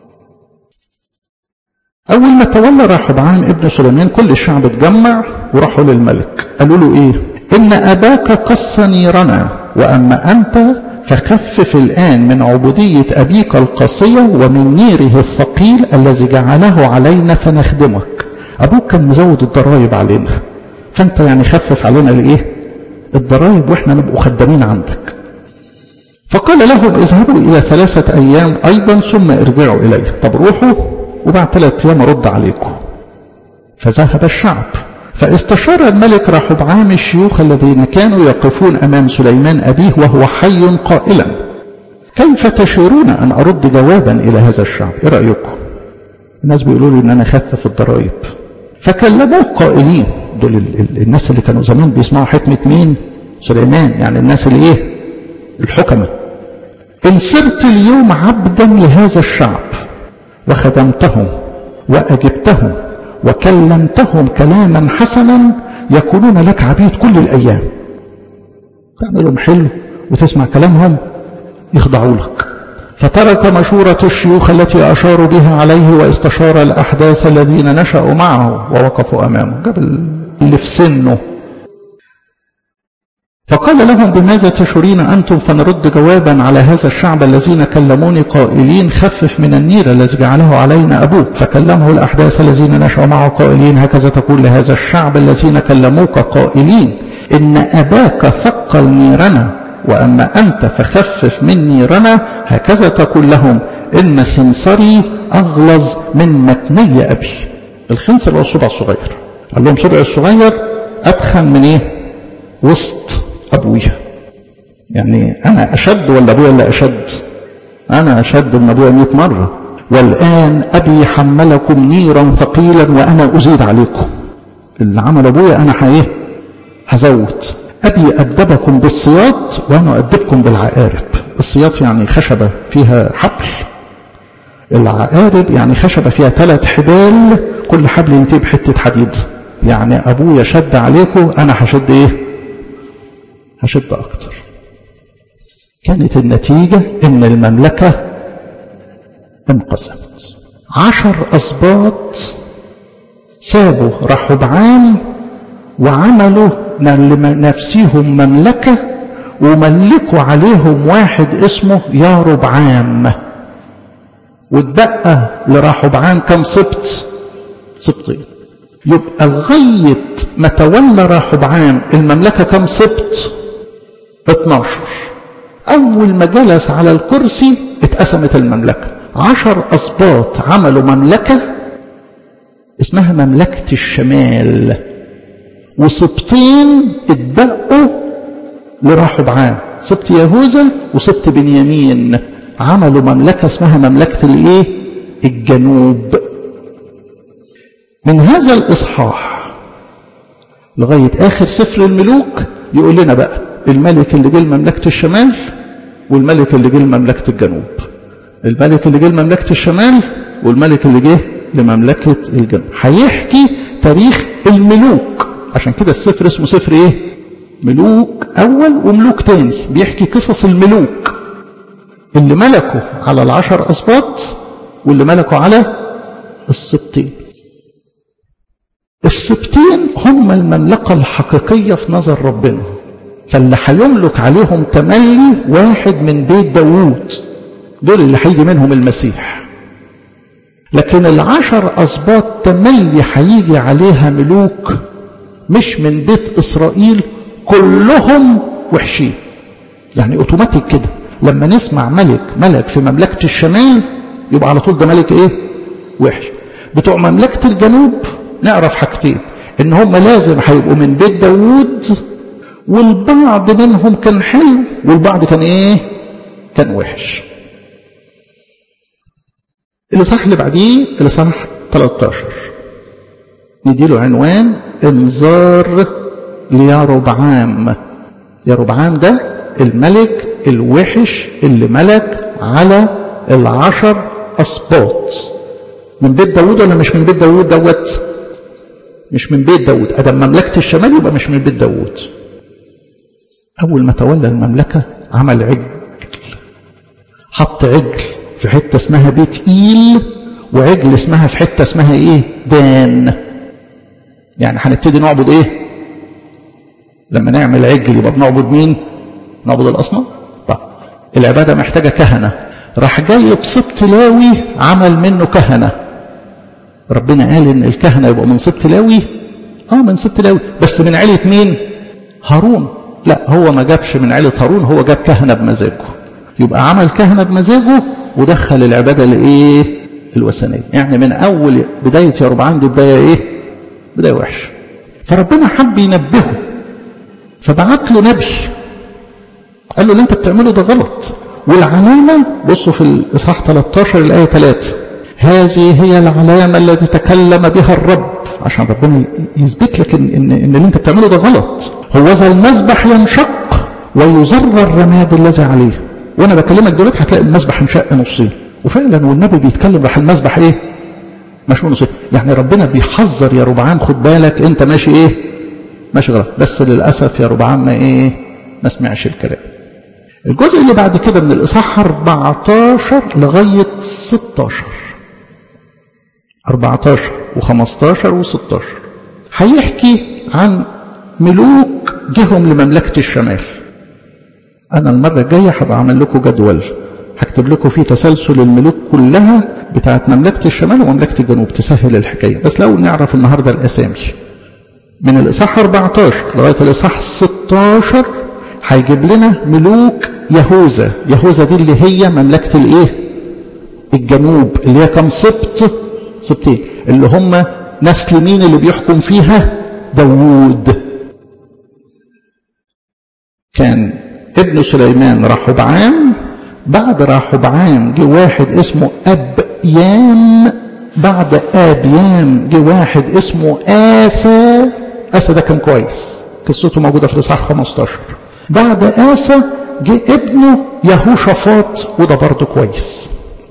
أول ما تولى رحبعام ابن سليمان كل الشعب اتجمع وراحوا للملك قالوا له إيه إن أباك قص نيرنا وأما أنت فخفف الآن من عبودية أبيك القاسية ومن نيره الثقيل الذي جعله علينا فنخدمك أبوك كان مزود الضرائب علينا فأنت يعني خفف علينا الإيه الضرائب وإحنا نبقوا خدامين عندك فقال لهم اذهبوا إلى ثلاثة أيام أيضا ثم ارجعوا إلي طب روحوا وبعد ثلاثة أيام أرد عليكم فذهب الشعب فاستشار الملك رحبعام الشيوخ الذين كانوا يقفون أمام سليمان أبيه وهو حي قائلا كيف تشيرون أن أرد جوابا إلى هذا الشعب إيه رأيكم الناس بيقولوا لي أن أنا خفف الضرائب فكلموه قائلين دول الناس اللي كانوا زمان بيسمعوا حكمة مين سليمان يعني الناس اللي إيه الحكمة إن صرت اليوم عبدا لهذا الشعب وخدمتهم وأجبتهم وكلمتهم كلاما حسنا يكونون لك عبيد كل الأيام تعملهم حلو وتسمع كلامهم يخضعوا لك فترك مشورة الشيوخ التي أشاروا بها عليه واستشار الأحداث الذين نشأوا معه ووقفوا أمامه جاب اللي في سنه فقال لهم بماذا تشرين أنتم فنرد جوابا على هذا الشعب الذين كلموني قائلين خفف من النير الذي جعله علينا أبوك فكلمه الأحداث الذين نشأوا معه قائلين هكذا تقول لهذا الشعب الذين كلموك قائلين إن أباك ثقل نيرنا وأما أنت فخفف من نيرنا هكذا تقول لهم إن خنصري أغلظ من متني أبي الخنصر هو الصبع الصغير قال لهم صبع الصغير أدخن من إيه وسط أبويا يعني أنا أشد ولا أبويا اللي أشد أنا أشد من أبويا مئة مرة والآن أبي حملكم نيرا ثقيلا وأنا أزيد عليكم اللي عمل أبويا أنا حقيه هزود أبي أدبكم بالصياط وأنا أدبكم بالعقارب الصياط يعني خشبة فيها حبل العقارب يعني خشبة فيها ثلاث حبال كل حبل ينتهي بحتة حديد يعني أبويا شد عليكم أنا هشد إيه هشد أكتر كانت النتيجة إن المملكة انقسمت عشر أسباط سابوا رحبعام وعملوا لنفسهم مملكة وملكوا عليهم واحد اسمه يا ربعام واتبقى لرحبعام كم سبط سبطين يبقى لغاية ما تولى رحبعام المملكة كم سبط 12 أول ما جلس على الكرسي اتقسمت المملكة عشر أسباط عملوا مملكة اسمها مملكة الشمال وسبطين اتبقوا لراحوا بعام سبط يهوذا وسبط بنيامين عملوا مملكة اسمها مملكة الايه الجنوب من هذا الإصحاح لغاية آخر سفر الملوك يقول لنا بقى الملك اللي جه لمملكة الشمال والملك اللي جه لمملكة الجنوب الملك اللي جه لمملكة الشمال والملك اللي جه لمملكة الجنوب هيحكي تاريخ الملوك عشان كده السفر اسمه سفر ايه ملوك اول وملوك تاني بيحكي قصص الملوك اللي ملكوا على العشر اسباط واللي ملكوا على السبطين السبطين هم المملكة الحقيقية في نظر ربنا فاللي هيملك عليهم تملي واحد من بيت داوود دول اللي هيجي منهم المسيح لكن العشر أسباط تملي هيجي عليها ملوك مش من بيت إسرائيل كلهم وحشين يعني اوتوماتيك كده لما نسمع ملك ملك في مملكة الشمال يبقى على طول ده ملك ايه وحش بتوع مملكة الجنوب نعرف حاجتين ان هم لازم هيبقوا من بيت داوود والبعض منهم كان حلو والبعض كان ايه كان وحش الاصحاح اللي بعديه الاصحاح 13 نديله عنوان انذار ليربعام يربعام ده الملك الوحش اللي ملك على العشر اسباط من بيت داوود ولا مش من بيت داوود دوت مش من بيت داوود ادم مملكه الشمال يبقى مش من بيت داوود اول ما تولى المملكه عمل عجل حط عجل في حته اسمها بيت ايل وعجل اسمها في حته اسمها ايه دان يعني هنبتدي نعبد ايه لما نعمل عجل يبقى بنعبد مين نعبد الاصنام طب العباده محتاجه كهنه راح جاي بسبط لاوي عمل منه كهنه ربنا قال ان الكهنه يبقوا من سبط لاوي اه من سبط لاوي بس من عيله مين هارون لا هو ما جابش من عيله هارون هو جاب كهنه بمزاجه يبقى عمل كهنه بمزاجه ودخل العباده لايه الوثنيه يعني من اول بدايه يا ربعان دي بدايه ايه بدايه وحشه فربنا حب ينبهه فبعت له نبي قال له اللي انت بتعمله ده غلط والعلامة بصوا في الإصحاح 13 الآية 3 هذه هي العلامة التي تكلم بها الرب عشان ربنا يثبت لك إن, إن, إن اللي أنت بتعمله ده غلط هو ذا المذبح ينشق ويزر الرماد الذي عليه وأنا بكلمك دلوقتي هتلاقي المذبح انشق نصين وفعلا والنبي بيتكلم راح المذبح إيه؟ مشهور نصين يعني ربنا بيحذر يا ربعان خد بالك أنت ماشي إيه؟ ماشي غلط بس للأسف يا ربعان ما إيه؟ ما سمعش الكلام الجزء اللي بعد كده من الإصحاح 14 لغاية 16 14 و15 و16 هيحكي عن ملوك جهم لمملكة الشمال أنا المرة الجاية هبقى أعمل لكم جدول هكتب لكم فيه تسلسل الملوك كلها بتاعت مملكة الشمال ومملكة الجنوب تسهل الحكاية بس لو نعرف النهاردة الأسامي من الإصحاح 14 لغاية الإصحاح 16 هيجيب لنا ملوك يهوذا يهوذا دي اللي هي مملكة الايه الجنوب اللي هي كم سبط سبطين اللي هم نسل مين اللي بيحكم فيها داوود كان ابن سليمان رحبعام بعد رحبعام جه واحد اسمه أبيام بعد أبيام جه واحد اسمه آسى آسى ده كان كويس قصته موجودة في الإصحاح 15 بعد آسى جه ابنه يهوشافاط وده برضه كويس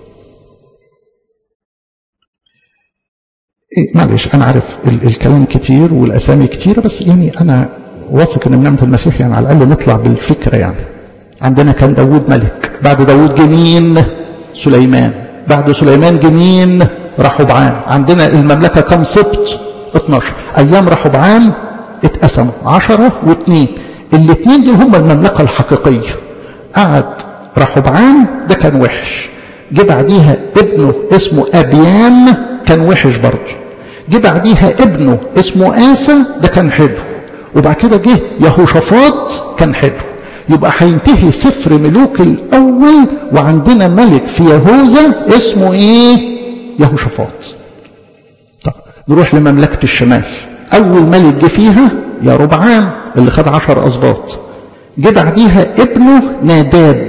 إيه معلش أنا عارف ال الكلام كتير والأسامي كتيرة بس يعني أنا واثق إن بنعمة المسيح يعني على الأقل نطلع بالفكرة يعني عندنا كان داوود ملك بعد داوود جنين سليمان بعد سليمان جنين رحبعام عندنا المملكة كم سبط 12 أيام رحبعام اتقسموا 10 واثنين الاثنين دول هم المملكة الحقيقية قعد رحبعام ده كان وحش جه بعديها ابنه اسمه أبيام كان وحش برضه جه بعديها ابنه اسمه آسى ده كان حلو وبعد كده جه يهوشافاط كان حلو يبقى هينتهي سفر ملوك الأول وعندنا ملك في يهوذا اسمه إيه؟ يهوشافاط. طب نروح لمملكة الشمال. أول ملك جه فيها يا ربعام اللي خد عشر أسباط. جه بعديها ابنه ناداب.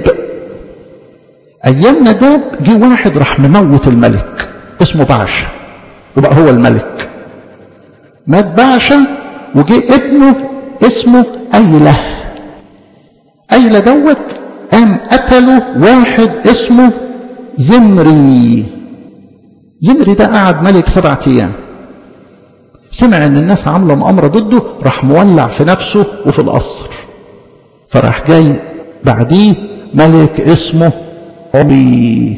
أيام ناداب جه واحد راح مموت الملك اسمه بعشة وبقى هو الملك. مات بعشة وجه ابنه اسمه أيله. أيلة دوت قام قتله واحد اسمه زمري زمري ده قعد ملك سبعة أيام سمع ان الناس عاملة مؤامرة ضده راح مولع في نفسه وفي القصر فراح جاي بعديه ملك اسمه عمري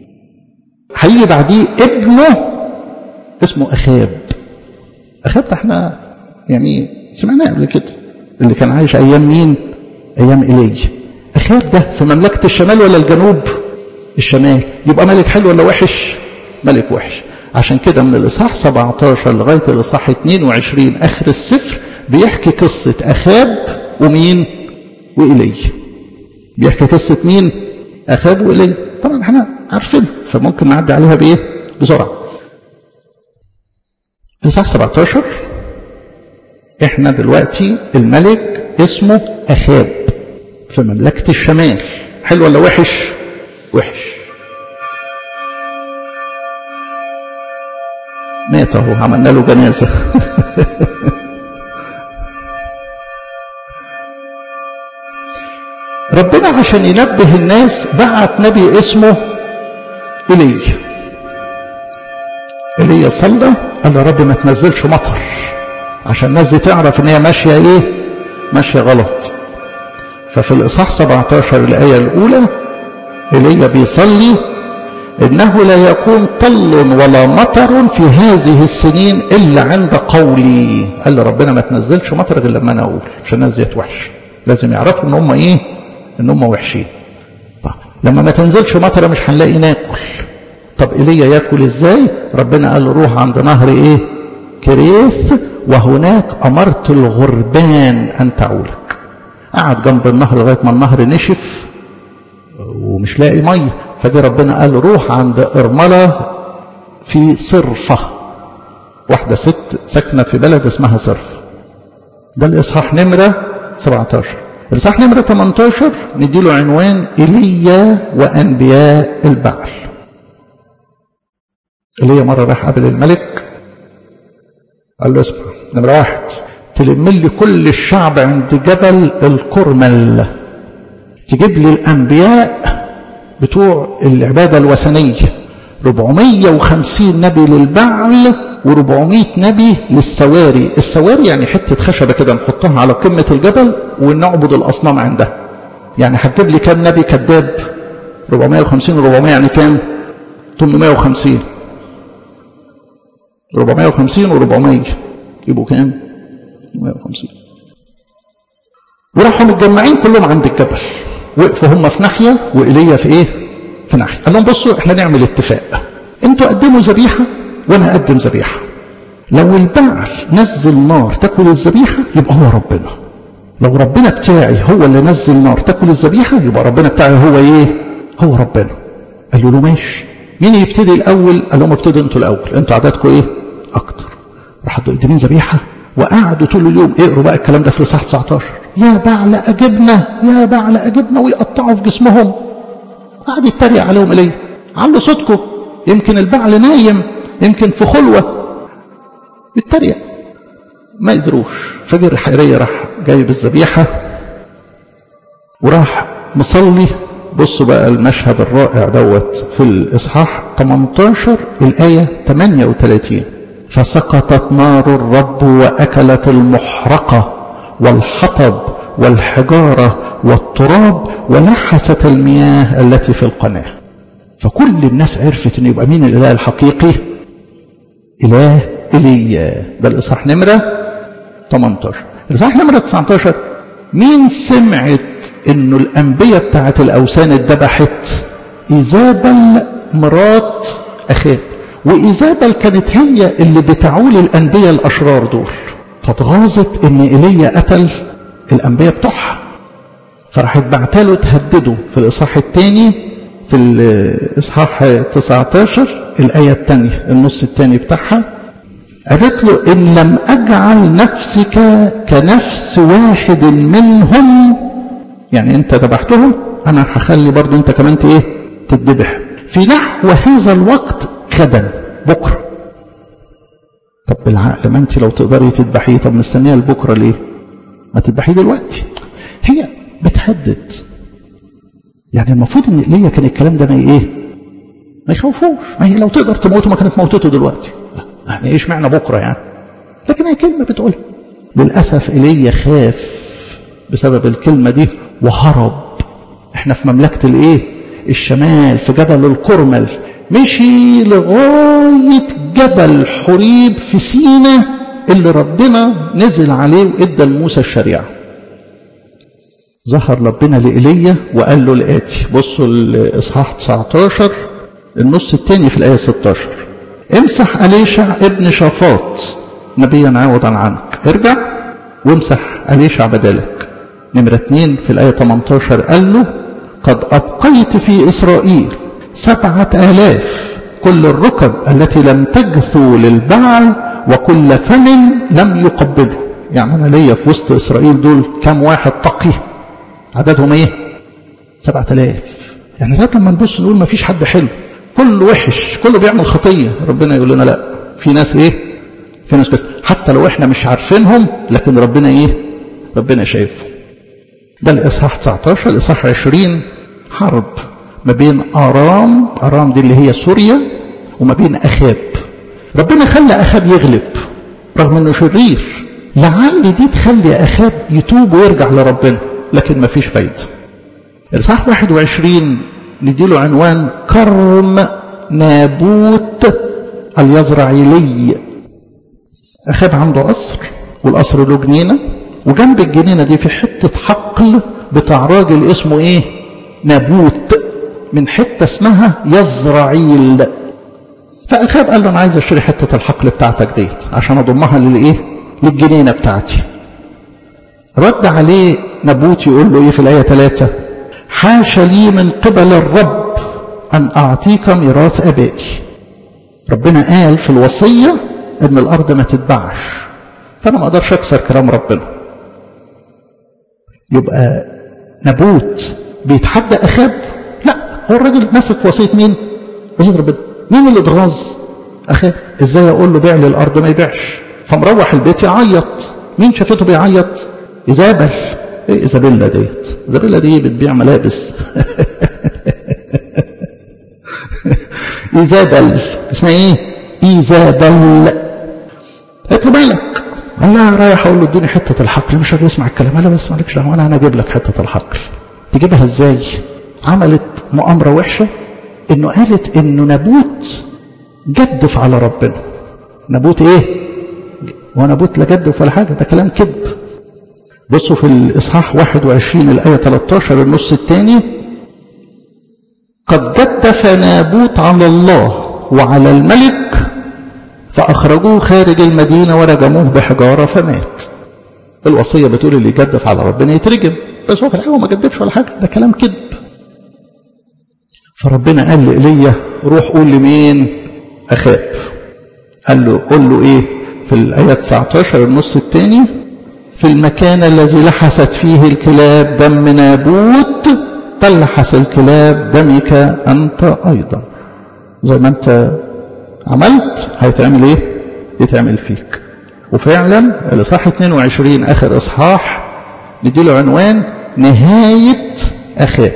هيجي بعديه ابنه اسمه أخاب أخاب ده احنا يعني سمعناه قبل كده اللي كان عايش أيام مين أيام إيليا أخاب ده في مملكة الشمال ولا الجنوب الشمال يبقى ملك حلو ولا وحش ملك وحش عشان كده من الإصحاح 17 لغاية الإصحاح 22 آخر السفر بيحكي قصة أخاب ومين وإيليا بيحكي قصة مين أخاب وإيليا طبعا احنا عارفين فممكن نعدي عليها بإيه بسرعة الإصحاح 17 احنا دلوقتي الملك اسمه أخاب في مملكة الشمال حلو ولا وحش وحش مات اهو عملنا له جنازة ربنا عشان ينبه الناس بعت نبي اسمه إيليا إيليا صلى قال له رب ما تنزلش مطر عشان الناس دي تعرف ان هي ماشيه ايه ماشيه غلط ففي الاصحاح 17 الايه الاولى ايليا بيصلي انه لا يكون طل ولا مطر في هذه السنين الا عند قولي قال لي ربنا ما تنزلش مطر غير لما انا اقول عشان الناس ديت وحشه لازم يعرفوا ان هم ايه ان هم وحشين طب لما ما تنزلش مطر مش هنلاقي ناكل طب ايليا ياكل ازاي ربنا قال له روح عند نهر ايه كريث وهناك أمرت الغربان أن تعولك قعد جنب النهر لغاية ما النهر نشف ومش لاقي مية فجي ربنا قال روح عند إرملة في صرفة واحدة ست ساكنة في بلد اسمها صرف ده الإصحاح نمرة 17 الإصحاح نمرة 18 نديله عنوان إيليا وأنبياء البعل إيليا مرة راح قابل الملك قال له اسمع نمرة واحد تلم لي كل الشعب عند جبل الكرمل تجيب لي الأنبياء بتوع العبادة الوثنية 450 نبي للبعل و400 نبي للسواري السواري يعني حتة خشبة كده نحطها على قمة الجبل ونعبد الأصنام عندها يعني هتجيب لي كام نبي كذاب 450 و400 يعني كام 850 450 و400 يبقوا كام 850 وراحوا متجمعين كلهم عند الجبل وقفوا هم في ناحيه وايليا في ايه في ناحيه قال لهم بصوا احنا نعمل اتفاق انتوا قدموا ذبيحه وانا اقدم ذبيحه لو البعل نزل نار تاكل الذبيحه يبقى هو ربنا لو ربنا بتاعي هو اللي نزل نار تاكل الذبيحه يبقى ربنا بتاعي هو ايه هو ربنا قالوا له ماشي مين يبتدي الاول قال لهم ابتدوا انتوا الاول انتوا عددكم ايه اكتر راحوا قدامين ذبيحه وقعدوا طول اليوم اقروا بقى الكلام ده في الاصحاح 19 يا بعل أجبنا يا بعل أجبنا ويقطعوا في جسمهم قعد يتريق عليهم إليه علوا صوتكم يمكن البعل نايم يمكن في خلوة يتريق ما يدروش فجر حيرية راح جايب الذبيحة وراح مصلي بصوا بقى المشهد الرائع دوت في الإصحاح 18 الآية 38 فسقطت نار الرب وأكلت المحرقة والحطب والحجارة والتراب ولحست المياه التي في القناة فكل الناس عرفت أن يبقى مين الإله الحقيقي إله إيليا ده الإصحاح نمرة 18 الإصحاح نمرة 19 مين سمعت انه الانبياء بتاعت الاوثان اتذبحت ايزابل مرات اخاب وايزابل كانت هي اللي بتعول الانبياء الاشرار دول فاتغاظت ان ايليا قتل الانبياء بتوعها فراحت بعتله تهدده في الاصحاح الثاني في الاصحاح 19 الايه الثانيه النص الثاني بتاعها قالت له إن لم أجعل نفسك كنفس واحد منهم يعني أنت ذبحتهم أنا هخلي برضو أنت كمان إيه تتذبح في نحو هذا الوقت غدا بكرة طب بالعقل ما أنت لو تقدري تذبحيه طب مستنيه لبكرة ليه ما تذبحيه دلوقتي هي بتهدد يعني المفروض ان ايليا كان الكلام ده ما ايه ما يخوفوش ما هي لو تقدر تموته ما كانت موتته دلوقتي يعني ايش معنى بكره يعني لكن هي كلمه بتقولها للاسف ايليا خاف بسبب الكلمه دي وهرب احنا في مملكه الايه الشمال في جبل القرمل مشي لغايه جبل حريب في سينا اللي ربنا نزل عليه وادى لموسى الشريعه ظهر ربنا لإيليا وقال له الآتي بصوا الإصحاح 19 النص الثاني في الآية 16 امسح أليشع ابن شافاط نبيا عوضا عنك ارجع وامسح أليشع بدالك نمرة اثنين في الآية 18 قال له قد أبقيت في إسرائيل سبعة آلاف كل الركب التي لم تجثو للبعل وكل فم لم يقبله يعني أنا ليا في وسط إسرائيل دول كم واحد تقي عددهم إيه سبعة آلاف يعني ذات لما نبص نقول ما فيش حد حلو كله وحش كله بيعمل خطية ربنا يقول لنا لا في ناس ايه في ناس كويس حتى لو احنا مش عارفينهم لكن ربنا ايه ربنا شايفهم ده الاصحاح 19 الاصحاح 20 حرب ما بين ارام ارام دي اللي هي سوريا وما بين اخاب ربنا خلى اخاب يغلب رغم انه شرير لعل دي تخلي اخاب يتوب ويرجع لربنا لكن ما فيش فايده الاصحاح 21 نديله عنوان كرم نابوت اليزرعيلي أخاب عنده قصر والقصر له جنينة وجنب الجنينة دي في حتة حقل بتاع راجل اسمه ايه نابوت من حتة اسمها يزرعيل فأخاب قال له أنا عايز أشتري حتة الحقل بتاعتك ديت عشان أضمها للإيه للجنينة بتاعتي رد عليه نابوت يقول له إيه في الآية 3 حاش لي من قبل الرب أن أعطيك ميراث أبائي ربنا قال في الوصية أن الأرض ما تتباعش فأنا ما أقدرش أكسر كلام ربنا يبقى نبوت بيتحدى أخاب لا هو الراجل ماسك في وصية مين وصية ربنا مين اللي اتغاظ أخاب إزاي أقول له بيع لي الأرض ما يبيعش فمروح البيت يعيط مين شافته بيعيط إيزابل ايه ايزابيلا ديت ايزابيلا دي بتبيع ملابس ايزابل اسمها ايه ايزابل قالت له مالك قال لها رايح اقول له اديني حته الحقل مش هتسمع الكلام قال بس مالكش دعوه انا انا اجيب لك حته الحقل تجيبها ازاي عملت مؤامره وحشه انه قالت انه نابوت جدف على ربنا نابوت ايه ونابوت لا جدف ولا حاجه ده كلام كذب بصوا في الإصحاح 21 الآية 13 النص الثاني قد جدف نابوت على الله وعلى الملك فأخرجوه خارج المدينة ورجموه بحجارة فمات الوصية بتقول اللي يجدف على ربنا يترجم بس هو في الحقيقة ما جدفش ولا حاجة ده كلام كذب فربنا قال لإيليا روح قول لمين أخاب قال له قول له إيه في الآية 19 النص الثاني في المكان الذي لحست فيه الكلاب دم نابوت تلحس الكلاب دمك أنت أيضا زي ما أنت عملت هيتعمل إيه يتعمل فيك وفعلا الإصحاح 22 آخر إصحاح نديله عنوان نهاية أخاب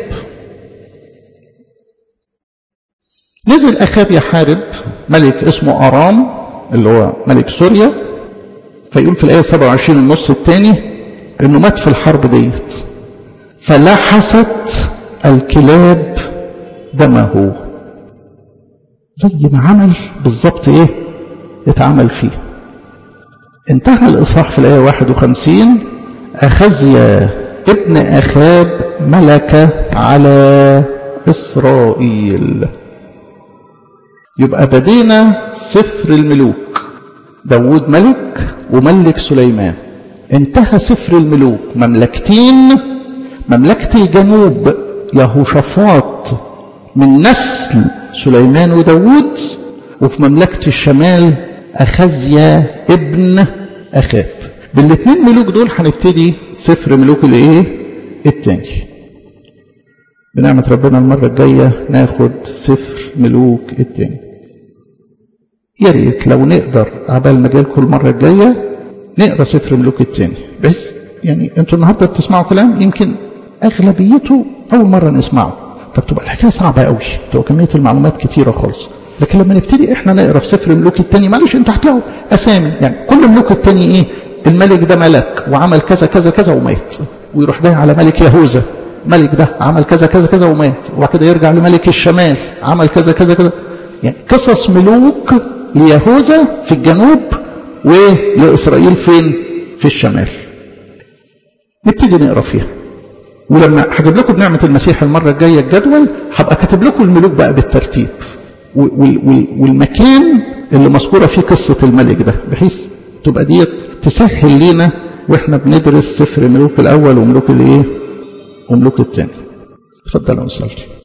نزل أخاب يحارب ملك اسمه أرام اللي هو ملك سوريا فيقول في الآية 27 النص الثاني إنه مات في الحرب ديت فلحست الكلاب دمه زي ما عمل بالظبط إيه اتعمل فيه انتهى الإصحاح في الآية 51 أخزيا ابن أخاب ملك على إسرائيل يبقى بدينا سفر الملوك داود ملك وملك سليمان انتهى سفر الملوك مملكتين مملكة الجنوب يهوشافاط من نسل سليمان وداود وفي مملكة الشمال أخزيا ابن أخاب بالاثنين ملوك دول هنبتدي سفر ملوك الايه التاني بنعمة ربنا المرة الجاية ناخد سفر ملوك التاني يا ريت لو نقدر عبال ما جالكم المرة الجاية نقرا سفر ملوك التاني بس يعني انتوا النهارده بتسمعوا كلام يمكن اغلبيته اول مرة نسمعه طب تبقى الحكاية صعبة قوي تبقى كمية المعلومات كتيرة خالص لكن لما نبتدي احنا نقرا في سفر ملوك التاني معلش انتوا هتلاقوا اسامي يعني كل ملوك التاني ايه الملك ده ملك وعمل كذا كذا كذا ومات ويروح جاي على ملك يهوذا ملك ده عمل كذا كذا كذا ومات وبعد كده يرجع لملك الشمال عمل كذا كذا كذا يعني قصص ملوك ليهوذا في الجنوب ولإسرائيل فين في الشمال نبتدي نقرا فيها ولما هجيب لكم بنعمة المسيح المرة الجاية الجدول هبقى كاتب لكم الملوك بقى بالترتيب والمكان اللي مذكورة فيه قصة الملك ده بحيث تبقى ديت تسهل لينا واحنا بندرس سفر ملوك الاول وملوك الايه وملوك الثاني اتفضلوا نصلي